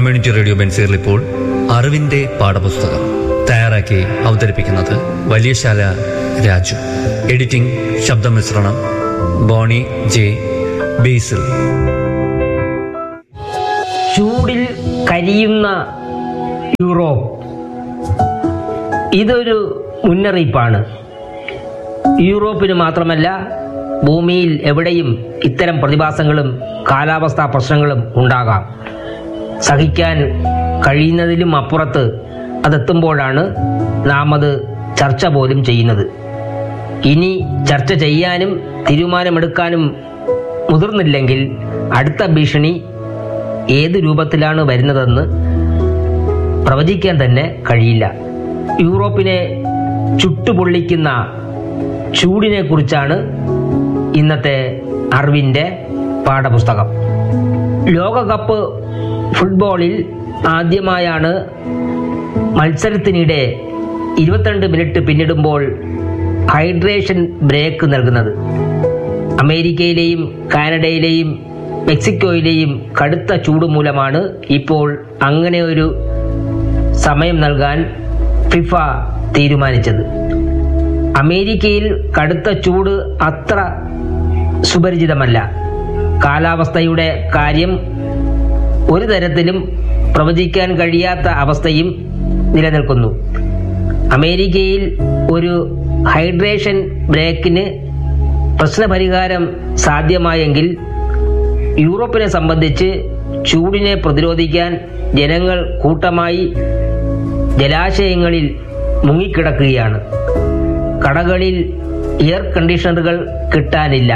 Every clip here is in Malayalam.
കമ്മ്യൂണിറ്റി റേഡിയോ ബെൻസീറിൽ ഇപ്പോൾ അറിവിന്റെ പാഠപുസ്തകം തയ്യാറാക്കി അവതരിപ്പിക്കുന്നത് വലിയശാല രാജു എഡിറ്റിംഗ് ശബ്ദമിശ്രണം ബോണി ജെ ബേസിൽ ചൂടിൽ കരിയുന്ന യൂറോപ്പ് ഇതൊരു മുന്നറിയിപ്പാണ് യൂറോപ്പിന് മാത്രമല്ല ഭൂമിയിൽ എവിടെയും ഇത്തരം പ്രതിഭാസങ്ങളും കാലാവസ്ഥാ പ്രശ്നങ്ങളും ഉണ്ടാകാം സഹിക്കാൻ കഴിയുന്നതിലും അപ്പുറത്ത് അതെത്തുമ്പോഴാണ് നാം അത് ചർച്ച പോലും ചെയ്യുന്നത് ഇനി ചർച്ച ചെയ്യാനും തീരുമാനമെടുക്കാനും മുതിർന്നില്ലെങ്കിൽ അടുത്ത ഭീഷണി ഏത് രൂപത്തിലാണ് വരുന്നതെന്ന് പ്രവചിക്കാൻ തന്നെ കഴിയില്ല യൂറോപ്പിനെ ചുട്ടുപൊള്ളിക്കുന്ന ചൂടിനെ കുറിച്ചാണ് ഇന്നത്തെ അറിവിൻ്റെ പാഠപുസ്തകം ലോകകപ്പ് ഫുട്ബോളിൽ ആദ്യമായാണ് മത്സരത്തിനിടെ ഇരുപത്തിരണ്ട് മിനിറ്റ് പിന്നിടുമ്പോൾ ഹൈഡ്രേഷൻ ബ്രേക്ക് നൽകുന്നത് അമേരിക്കയിലെയും കാനഡയിലെയും മെക്സിക്കോയിലെയും കടുത്ത ചൂട് മൂലമാണ് ഇപ്പോൾ അങ്ങനെ ഒരു സമയം നൽകാൻ ഫിഫ തീരുമാനിച്ചത് അമേരിക്കയിൽ കടുത്ത ചൂട് അത്ര സുപരിചിതമല്ല കാലാവസ്ഥയുടെ കാര്യം ഒരു തരത്തിലും പ്രവചിക്കാൻ കഴിയാത്ത അവസ്ഥയും നിലനിൽക്കുന്നു അമേരിക്കയിൽ ഒരു ഹൈഡ്രേഷൻ ബ്രേക്കിന് പ്രശ്നപരിഹാരം സാധ്യമായെങ്കിൽ യൂറോപ്പിനെ സംബന്ധിച്ച് ചൂടിനെ പ്രതിരോധിക്കാൻ ജനങ്ങൾ കൂട്ടമായി ജലാശയങ്ങളിൽ മുങ്ങിക്കിടക്കുകയാണ് കടകളിൽ എയർ കണ്ടീഷണറുകൾ കിട്ടാനില്ല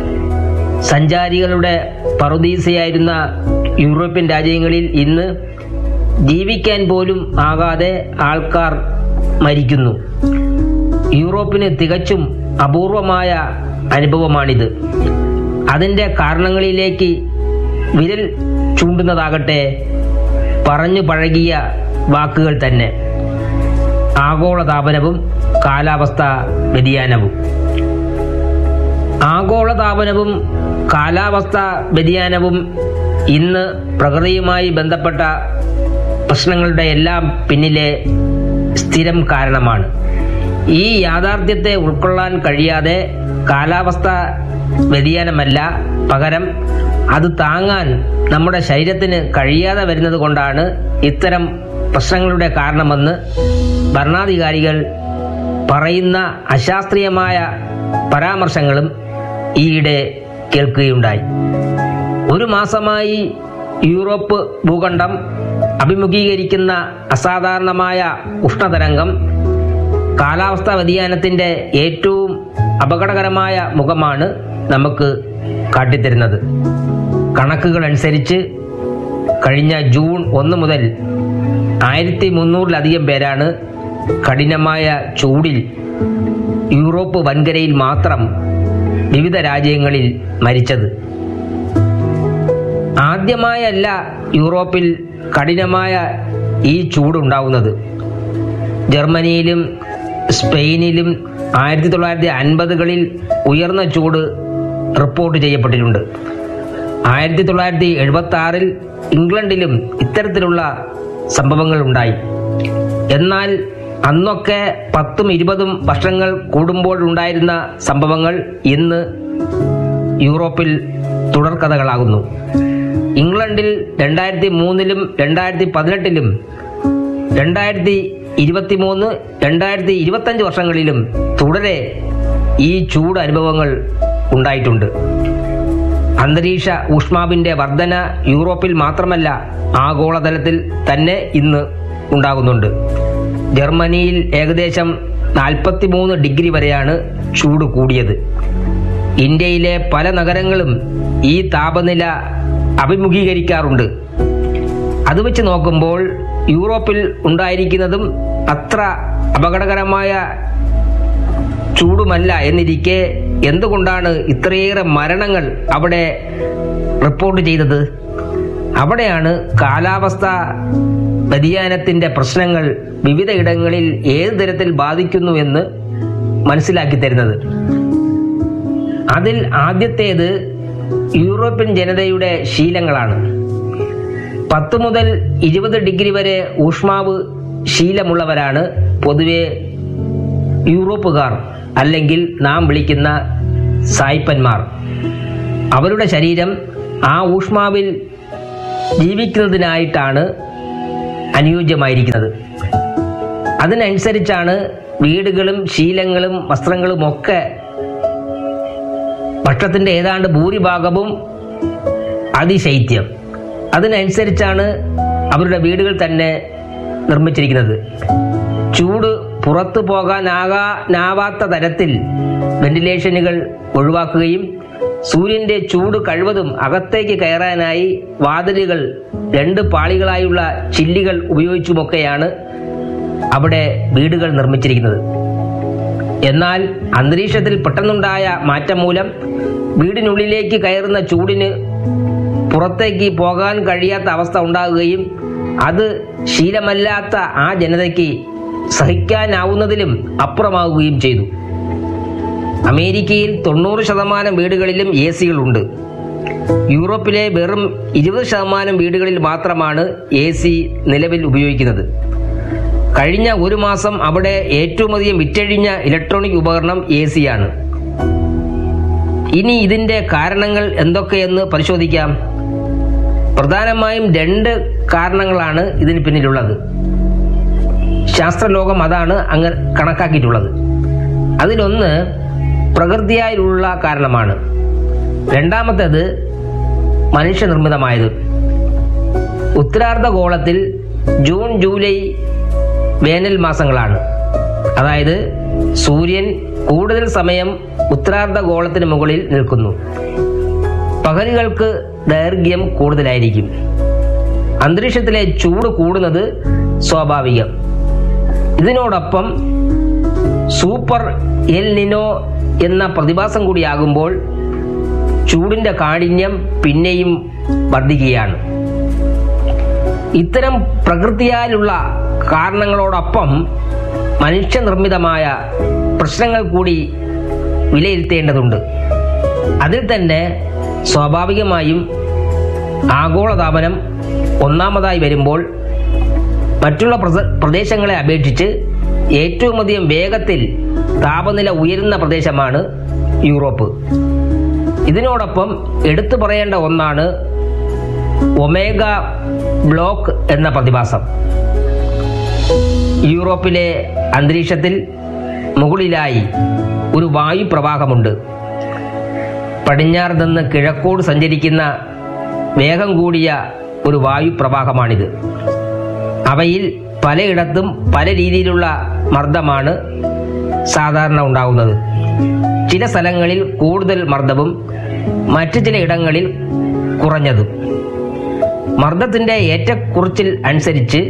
സഞ്ചാരികളുടെ പറുദീസയായിരുന്ന യൂറോപ്യൻ രാജ്യങ്ങളിൽ ഇന്ന് ജീവിക്കാൻ പോലും ആകാതെ ആൾക്കാർ മരിക്കുന്നു യൂറോപ്പിന് തികച്ചും അപൂർവമായ അനുഭവമാണിത് അതിൻ്റെ കാരണങ്ങളിലേക്ക് വിരൽ ചൂണ്ടുന്നതാകട്ടെ പറഞ്ഞു പഴകിയ വാക്കുകൾ തന്നെ ആഗോളതാപനവും കാലാവസ്ഥ വ്യതിയാനവും ആഗോളതാപനവും കാലാവസ്ഥ വ്യതിയാനവും ഇന്ന് പ്രകൃതിയുമായി ബന്ധപ്പെട്ട പ്രശ്നങ്ങളുടെ എല്ലാം പിന്നിലെ സ്ഥിരം കാരണമാണ് ഈ യാഥാർത്ഥ്യത്തെ ഉൾക്കൊള്ളാൻ കഴിയാതെ കാലാവസ്ഥ വ്യതിയാനമല്ല പകരം അത് താങ്ങാൻ നമ്മുടെ ശരീരത്തിന് കഴിയാതെ വരുന്നത് കൊണ്ടാണ് ഇത്തരം പ്രശ്നങ്ങളുടെ കാരണമെന്ന് ഭരണാധികാരികൾ പറയുന്ന അശാസ്ത്രീയമായ പരാമർശങ്ങളും ഈയിടെ കേൾക്കുകയുണ്ടായി ഒരു മാസമായി യൂറോപ്പ് ഭൂഖണ്ഡം അഭിമുഖീകരിക്കുന്ന അസാധാരണമായ ഉഷ്ണതരംഗം കാലാവസ്ഥാ വ്യതിയാനത്തിന്റെ ഏറ്റവും അപകടകരമായ മുഖമാണ് നമുക്ക് കാട്ടിത്തരുന്നത് കണക്കുകൾ അനുസരിച്ച് കഴിഞ്ഞ ജൂൺ ഒന്ന് മുതൽ ആയിരത്തി മുന്നൂറിലധികം പേരാണ് കഠിനമായ ചൂടിൽ യൂറോപ്പ് വൻകരയിൽ മാത്രം വിവിധ രാജ്യങ്ങളിൽ മരിച്ചത് ആദ്യമായല്ല യൂറോപ്പിൽ കഠിനമായ ഈ ചൂടുണ്ടാവുന്നത് ജർമ്മനിയിലും സ്പെയിനിലും ആയിരത്തി തൊള്ളായിരത്തി അൻപതുകളിൽ ഉയർന്ന ചൂട് റിപ്പോർട്ട് ചെയ്യപ്പെട്ടിട്ടുണ്ട് ആയിരത്തി തൊള്ളായിരത്തി എഴുപത്തി ആറിൽ ഇംഗ്ലണ്ടിലും ഇത്തരത്തിലുള്ള സംഭവങ്ങൾ ഉണ്ടായി എന്നാൽ അന്നൊക്കെ പത്തും ഇരുപതും വർഷങ്ങൾ കൂടുമ്പോഴുണ്ടായിരുന്ന സംഭവങ്ങൾ ഇന്ന് യൂറോപ്പിൽ തുടർക്കഥകളാകുന്നു ഇംഗ്ലണ്ടിൽ രണ്ടായിരത്തി മൂന്നിലും രണ്ടായിരത്തി പതിനെട്ടിലും രണ്ടായിരത്തി ഇരുപത്തി മൂന്ന് രണ്ടായിരത്തി ഇരുപത്തഞ്ച് വർഷങ്ങളിലും തുടരെ ഈ ചൂട് അനുഭവങ്ങൾ ഉണ്ടായിട്ടുണ്ട് അന്തരീക്ഷ ഊഷ്മാവിന്റെ വർധന യൂറോപ്പിൽ മാത്രമല്ല ആഗോളതലത്തിൽ തന്നെ ഇന്ന് ഉണ്ടാകുന്നുണ്ട് ജർമ്മനിയിൽ ഏകദേശം നാൽപ്പത്തിമൂന്ന് ഡിഗ്രി വരെയാണ് ചൂട് കൂടിയത് ഇന്ത്യയിലെ പല നഗരങ്ങളും ഈ താപനില അഭിമുഖീകരിക്കാറുണ്ട് അത് വെച്ച് നോക്കുമ്പോൾ യൂറോപ്പിൽ ഉണ്ടായിരിക്കുന്നതും അത്ര അപകടകരമായ ചൂടുമല്ല എന്നിരിക്കെ എന്തുകൊണ്ടാണ് ഇത്രയേറെ മരണങ്ങൾ അവിടെ റിപ്പോർട്ട് ചെയ്തത് അവിടെയാണ് കാലാവസ്ഥ വ്യതിയാനത്തിന്റെ പ്രശ്നങ്ങൾ വിവിധ ഇടങ്ങളിൽ ഏത് തരത്തിൽ ബാധിക്കുന്നു എന്ന് മനസ്സിലാക്കി തരുന്നത് അതിൽ ആദ്യത്തേത് യൂറോപ്യൻ ജനതയുടെ ശീലങ്ങളാണ് പത്ത് മുതൽ ഇരുപത് ഡിഗ്രി വരെ ഊഷ്മാവ് ശീലമുള്ളവരാണ് പൊതുവെ യൂറോപ്പുകാർ അല്ലെങ്കിൽ നാം വിളിക്കുന്ന സായിപ്പന്മാർ അവരുടെ ശരീരം ആ ഊഷ്മാവിൽ ജീവിക്കുന്നതിനായിട്ടാണ് അനുയോജ്യമായിരിക്കുന്നത് അതിനനുസരിച്ചാണ് വീടുകളും ശീലങ്ങളും വസ്ത്രങ്ങളും ഒക്കെ ഭക്ഷണത്തിന്റെ ഏതാണ്ട് ഭൂരിഭാഗവും അതിശൈത്യം അതിനനുസരിച്ചാണ് അവരുടെ വീടുകൾ തന്നെ നിർമ്മിച്ചിരിക്കുന്നത് ചൂട് പുറത്തു പോകാനാകാനാവാത്ത തരത്തിൽ വെന്റിലേഷനുകൾ ഒഴിവാക്കുകയും സൂര്യന്റെ ചൂട് കഴിവതും അകത്തേക്ക് കയറാനായി വാതിലുകൾ രണ്ട് പാളികളായുള്ള ചില്ലികൾ ഉപയോഗിച്ചുമൊക്കെയാണ് അവിടെ വീടുകൾ നിർമ്മിച്ചിരിക്കുന്നത് എന്നാൽ അന്തരീക്ഷത്തിൽ പെട്ടെന്നുണ്ടായ മാറ്റം മൂലം വീടിനുള്ളിലേക്ക് കയറുന്ന ചൂടിന് പുറത്തേക്ക് പോകാൻ കഴിയാത്ത അവസ്ഥ ഉണ്ടാകുകയും അത് ശീലമല്ലാത്ത ആ ജനതയ്ക്ക് സഹിക്കാനാവുന്നതിലും അപ്പുറമാവുകയും ചെയ്തു അമേരിക്കയിൽ തൊണ്ണൂറ് ശതമാനം വീടുകളിലും എ സികളുണ്ട് യൂറോപ്പിലെ വെറും ഇരുപത് ശതമാനം വീടുകളിൽ മാത്രമാണ് എ സി നിലവിൽ ഉപയോഗിക്കുന്നത് കഴിഞ്ഞ ഒരു മാസം അവിടെ ഏറ്റവും അധികം വിറ്റഴിഞ്ഞ ഇലക്ട്രോണിക് ഉപകരണം എ സിയാണ് ഇനി ഇതിന്റെ കാരണങ്ങൾ എന്തൊക്കെയെന്ന് പരിശോധിക്കാം പ്രധാനമായും രണ്ട് കാരണങ്ങളാണ് ഇതിന് പിന്നിലുള്ളത് ശാസ്ത്രലോകം അതാണ് അങ്ങ് കണക്കാക്കിയിട്ടുള്ളത് അതിലൊന്ന് പ്രകൃതിയായുള്ള കാരണമാണ് രണ്ടാമത്തേത് മനുഷ്യനിർമ്മിതമായത് ഉത്തരാർദ്ധഗോളത്തിൽ ജൂൺ ജൂലൈ വേനൽ മാസങ്ങളാണ് അതായത് സൂര്യൻ കൂടുതൽ സമയം ഉത്തരാർദ്ധഗോളത്തിന് മുകളിൽ നിൽക്കുന്നു പകലുകൾക്ക് ദൈർഘ്യം കൂടുതലായിരിക്കും അന്തരീക്ഷത്തിലെ ചൂട് കൂടുന്നത് സ്വാഭാവികം ഇതിനോടൊപ്പം സൂപ്പർ എൽ നിനോ എന്ന പ്രതിഭാസം കൂടിയാകുമ്പോൾ ചൂടിന്റെ കാഠിന്യം പിന്നെയും വർദ്ധിക്കുകയാണ് ഇത്തരം പ്രകൃതിയാലുള്ള കാരണങ്ങളോടൊപ്പം മനുഷ്യനിർമ്മിതമായ പ്രശ്നങ്ങൾ കൂടി വിലയിരുത്തേണ്ടതുണ്ട് അതിൽ തന്നെ സ്വാഭാവികമായും ആഗോളതാപനം ഒന്നാമതായി വരുമ്പോൾ മറ്റുള്ള പ്രസ- പ്രദേശങ്ങളെ അപേക്ഷിച്ച് ഏറ്റവും അധികം വേഗത്തിൽ താപനില ഉയരുന്ന പ്രദേശമാണ് യൂറോപ്പ് ഇതിനോടൊപ്പം എടുത്തു പറയേണ്ട ഒന്നാണ് ഒമേഗ ബ്ലോക്ക് എന്ന പ്രതിഭാസം യൂറോപ്പിലെ അന്തരീക്ഷത്തിൽ മുകളിലായി ഒരു വായു പ്രവാഹമുണ്ട് പടിഞ്ഞാറ് നിന്ന് കിഴക്കോട് സഞ്ചരിക്കുന്ന വേഗം കൂടിയ ഒരു വായു പ്രവാഹമാണിത് അവയിൽ പലയിടത്തും പല രീതിയിലുള്ള മർദ്ദമാണ് സാധാരണ ഉണ്ടാകുന്നത് ചില സ്ഥലങ്ങളിൽ കൂടുതൽ മർദ്ദവും മറ്റു ചില ഇടങ്ങളിൽ കുറഞ്ഞതും മർദ്ദത്തിന്റെ ഏറ്റക്കുറിച്ചിൽ അനുസരിച്ച്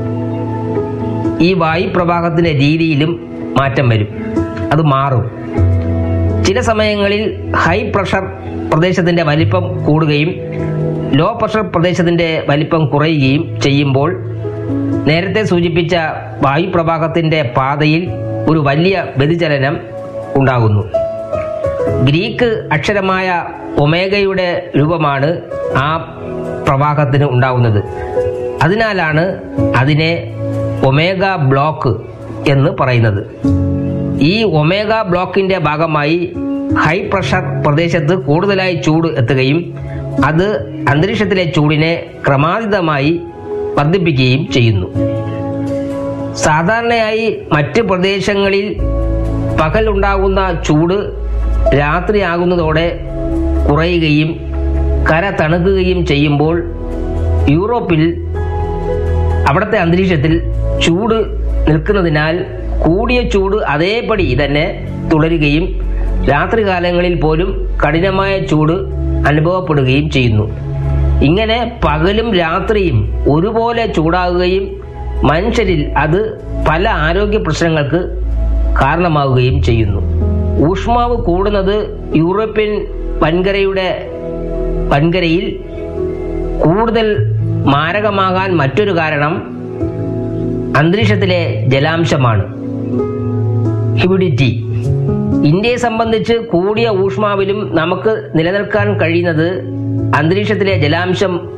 ഈ വായുപ്രവാഹത്തിന്റെ രീതിയിലും മാറ്റം വരും അത് മാറും ചില സമയങ്ങളിൽ ഹൈ പ്രഷർ പ്രദേശത്തിന്റെ വലിപ്പം കൂടുകയും ലോ പ്രഷർ പ്രദേശത്തിന്റെ വലിപ്പം കുറയുകയും ചെയ്യുമ്പോൾ നേരത്തെ സൂചിപ്പിച്ച വായുപ്രവാഹത്തിന്റെ പാതയിൽ ഒരു വലിയ വ്യതിചലനം ഉണ്ടാകുന്നു ഗ്രീക്ക് അക്ഷരമായ ഒമേഗയുടെ രൂപമാണ് ആ പ്രവാഹത്തിന് ഉണ്ടാകുന്നത് അതിനാലാണ് അതിനെ ഒമേഗ ബ്ലോക്ക് എന്ന് പറയുന്നത് ഈ ഒമേഗ ബ്ലോക്കിന്റെ ഭാഗമായി ഹൈ പ്രഷർ പ്രദേശത്ത് കൂടുതലായി ചൂട് എത്തുകയും അത് അന്തരീക്ഷത്തിലെ ചൂടിനെ ക്രമാതീതമായി വർദ്ധിപ്പിക്കുകയും ചെയ്യുന്നു സാധാരണയായി മറ്റ് പ്രദേശങ്ങളിൽ പകലുണ്ടാകുന്ന ചൂട് രാത്രിയാകുന്നതോടെ കുറയുകയും കര തണുക്കുകയും ചെയ്യുമ്പോൾ യൂറോപ്പിൽ അവിടുത്തെ അന്തരീക്ഷത്തിൽ ചൂട് നിൽക്കുന്നതിനാൽ കൂടിയ ചൂട് അതേപടി തന്നെ തുടരുകയും രാത്രികാലങ്ങളിൽ പോലും കഠിനമായ ചൂട് അനുഭവപ്പെടുകയും ചെയ്യുന്നു ഇങ്ങനെ പകലും രാത്രിയും ഒരുപോലെ ചൂടാകുകയും മനുഷ്യരിൽ അത് പല ആരോഗ്യ പ്രശ്നങ്ങൾക്ക് കാരണമാവുകയും ചെയ്യുന്നു ഊഷ്മാവ് കൂടുന്നത് യൂറോപ്യൻ വൻകരയുടെ വൻകരയിൽ കൂടുതൽ മാരകമാകാൻ മറ്റൊരു കാരണം അന്തരീക്ഷത്തിലെ ജലാംശമാണ് ഹ്യൂമിഡിറ്റി ഇന്ത്യയെ സംബന്ധിച്ച് കൂടിയ ഊഷ്മാവിലും നമുക്ക് നിലനിൽക്കാൻ കഴിയുന്നത് അന്തരീക്ഷത്തിലെ ജലാംശം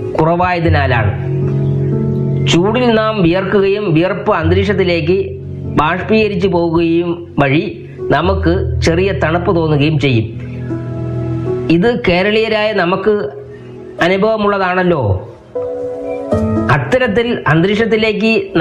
കുറവായതിനാലാണ് ചൂടിൽ നാം വിയർക്കുകയും വിയർപ്പ് അന്തരീക്ഷത്തിലേക്ക് ബാഷ്പീകരിച്ചു പോകുകയും വഴി നമുക്ക് ചെറിയ തണുപ്പ് തോന്നുകയും ചെയ്യും ഇത് കേരളീയരായ നമുക്ക് അനുഭവമുള്ളതാണല്ലോ അത്തരത്തിൽ അന്തരീക്ഷത്തിലേക്ക്